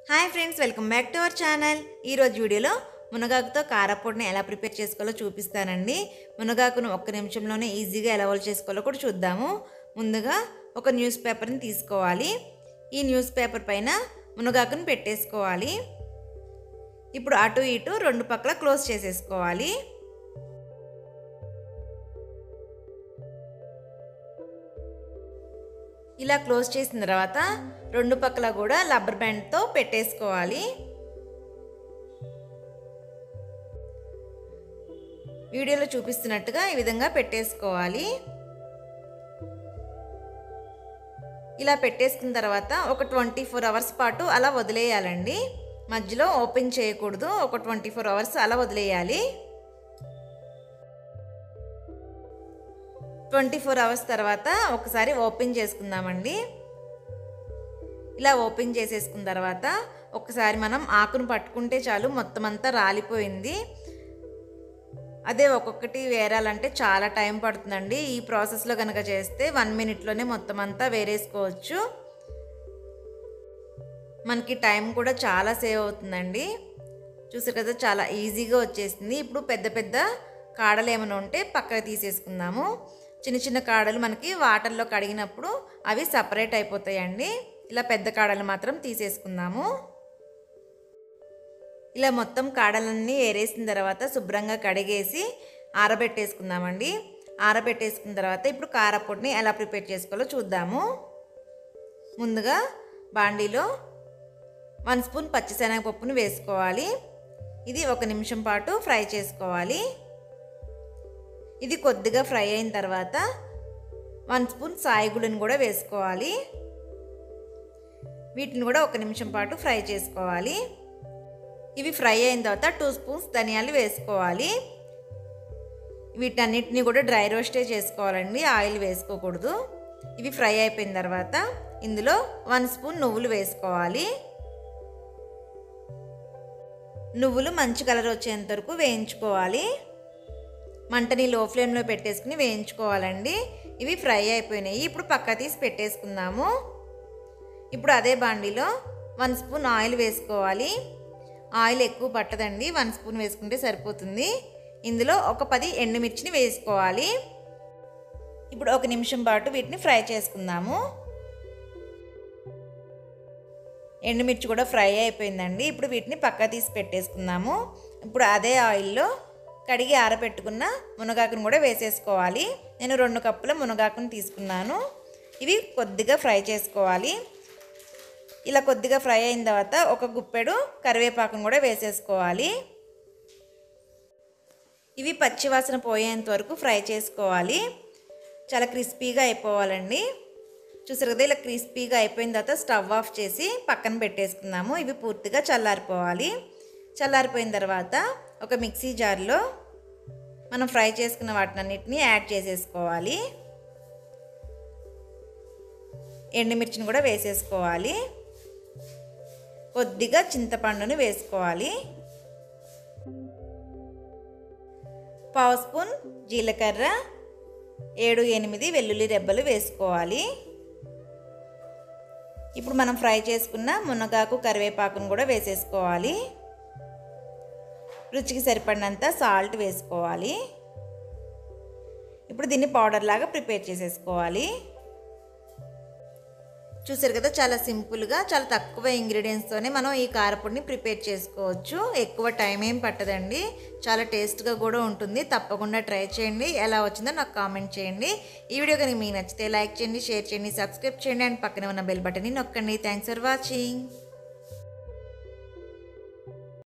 hi friends welcome back to our channel ఈరోజు వీడియోలో మునగాకుతో కారపొడిని ఎలా ప్రిపేర్ చేసుకోవాలో చూపిస్తానండి మునగాకును ఒక్క నిమిషంలోనే ఈజీగా ఎలా వాళ్ళు చేసుకోవాలో కూడా చూద్దాము ముందుగా ఒక న్యూస్ పేపర్ని తీసుకోవాలి ఈ న్యూస్ పేపర్ పైన మునగాకును పెట్టేసుకోవాలి ఇప్పుడు అటు ఇటు రెండు పక్కల క్లోజ్ చేసేసుకోవాలి ఇలా క్లోజ్ చేసిన తర్వాత రెండు పక్కల కూడా రబ్బర్ బ్యాండ్తో పెట్టేసుకోవాలి వీడియోలో చూపిస్తున్నట్టుగా ఈ విధంగా పెట్టేసుకోవాలి ఇలా పెట్టేసుకున్న తర్వాత ఒక ట్వంటీ ఫోర్ అవర్స్ పాటు అలా వదిలేయాలండి మధ్యలో ఓపెన్ చేయకూడదు ఒక ట్వంటీ ఫోర్ అవర్స్ అలా వదిలేయాలి ట్వంటీ ఫోర్ అవర్స్ తర్వాత ఒకసారి ఓపెన్ చేసుకుందామండి ఇలా ఓపెన్ చేసేసుకున్న తర్వాత ఒకసారి మనం ఆకును పట్టుకుంటే చాలు మొత్తం అంతా రాలిపోయింది అదే ఒక్కొక్కటి వేరాలంటే చాలా టైం పడుతుందండి ఈ ప్రాసెస్లో కనుక చేస్తే వన్ మినిట్లోనే మొత్తం అంతా వేరేసుకోవచ్చు మనకి టైం కూడా చాలా సేవ్ అవుతుందండి చూసారు కదా చాలా ఈజీగా వచ్చేసింది ఇప్పుడు పెద్ద పెద్ద కాడలు ఏమైనా ఉంటే పక్కకు తీసేసుకుందాము చిన్న చిన్న కాడలు మనకి వాటర్లో కడిగినప్పుడు అవి సపరేట్ అయిపోతాయండి ఇలా పెద్ద కాడలు మాత్రం తీసేసుకుందాము ఇలా మొత్తం కాడలన్నీ ఏరేసిన తర్వాత శుభ్రంగా కడిగేసి ఆరబెట్టేసుకుందామండి ఆరబెట్టేసుకున్న తర్వాత ఇప్పుడు కారపొడిని ఎలా ప్రిపేర్ చేసుకోవాలో చూద్దాము ముందుగా బాండీలో వన్ స్పూన్ పచ్చిశనగపప్పును వేసుకోవాలి ఇది ఒక నిమిషం పాటు ఫ్రై చేసుకోవాలి ఇది కొద్దిగా ఫ్రై అయిన తర్వాత వన్ స్పూన్ సాయిగుడిని కూడా వేసుకోవాలి వీటిని కూడా ఒక నిమిషం పాటు ఫ్రై చేసుకోవాలి ఇవి ఫ్రై అయిన తర్వాత టూ స్పూన్స్ ధనియాలు వేసుకోవాలి వీటన్నిటిని కూడా డ్రై రోస్టే చేసుకోవాలండి ఆయిల్ వేసుకోకూడదు ఇవి ఫ్రై అయిపోయిన తర్వాత ఇందులో వన్ స్పూన్ నువ్వులు వేసుకోవాలి నువ్వులు మంచి కలర్ వచ్చేంత వరకు వేయించుకోవాలి మంటని లో ఫ్లేమ్లో పెట్టేసుకుని వేయించుకోవాలండి ఇవి ఫ్రై అయిపోయినాయి ఇప్పుడు పక్క తీసి పెట్టేసుకుందాము ఇప్పుడు అదే బాండీలో వన్ స్పూన్ ఆయిల్ వేసుకోవాలి ఆయిల్ ఎక్కువ పట్టదండి వన్ స్పూన్ వేసుకుంటే సరిపోతుంది ఇందులో ఒక పది ఎండుమిర్చిని వేసుకోవాలి ఇప్పుడు ఒక నిమిషం పాటు వీటిని ఫ్రై చేసుకుందాము ఎండుమిర్చి కూడా ఫ్రై అయిపోయిందండి ఇప్పుడు వీటిని పక్క తీసి పెట్టేసుకుందాము ఇప్పుడు అదే ఆయిల్లో కడిగి ఆరబెట్టుకున్న మునగాకును కూడా వేసేసుకోవాలి నేను రెండు కప్పుల మునగాకును తీసుకున్నాను ఇవి కొద్దిగా ఫ్రై చేసుకోవాలి ఇలా కొద్దిగా ఫ్రై అయిన తర్వాత ఒక గుప్పెడు కరివేపాకును కూడా వేసేసుకోవాలి ఇవి పచ్చివాసన పోయేంత వరకు ఫ్రై చేసుకోవాలి చాలా క్రిస్పీగా అయిపోవాలండి చూసారు కదా ఇలా క్రిస్పీగా అయిపోయిన తర్వాత స్టవ్ ఆఫ్ చేసి పక్కన పెట్టేసుకుందాము ఇవి పూర్తిగా చల్లారిపోవాలి చల్లారిపోయిన తర్వాత ఒక మిక్సీ జార్లో మనం ఫ్రై చేసుకున్న వాటినన్నిటిని యాడ్ చేసేసుకోవాలి ఎండుమిర్చిని కూడా వేసేసుకోవాలి కొద్దిగా చింతపండుని వేసుకోవాలి పావు స్పూన్ జీలకర్ర ఏడు ఎనిమిది వెల్లుల్లి రెబ్బలు వేసుకోవాలి ఇప్పుడు మనం ఫ్రై చేసుకున్న మునగాకు కరివేపాకును కూడా వేసేసుకోవాలి రుచికి సరిపడినంత సాల్ట్ వేసుకోవాలి ఇప్పుడు దీన్ని పౌడర్ లాగా ప్రిపేర్ చేసేసుకోవాలి చూసారు కదా చాలా సింపుల్గా చాలా తక్కువ ఇంగ్రీడియంట్స్తోనే మనం ఈ కారపొడిని ప్రిపేర్ చేసుకోవచ్చు ఎక్కువ టైం ఏం పట్టదండి చాలా టేస్ట్గా కూడా ఉంటుంది తప్పకుండా ట్రై చేయండి ఎలా వచ్చిందో నాకు కామెంట్ చేయండి ఈ వీడియో కనుక మీకు నచ్చితే లైక్ చేయండి షేర్ చేయండి సబ్స్క్రైబ్ చేయండి అండ్ పక్కనే ఉన్న బెల్ బటన్ని నొక్కండి థ్యాంక్స్ ఫర్ వాచింగ్